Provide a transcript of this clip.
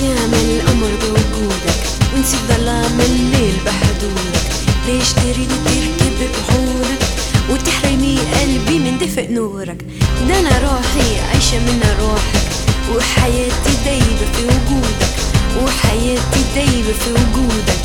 أيام القمر بوجودك ونسيت ظلام الليل بحضورك ليش تريد تركب بحورك وتحرمي قلبي من دفء نورك ده أنا روحي عايشة من روحك وحياتي دايبة في وجودك وحياتي دايبة في وجودك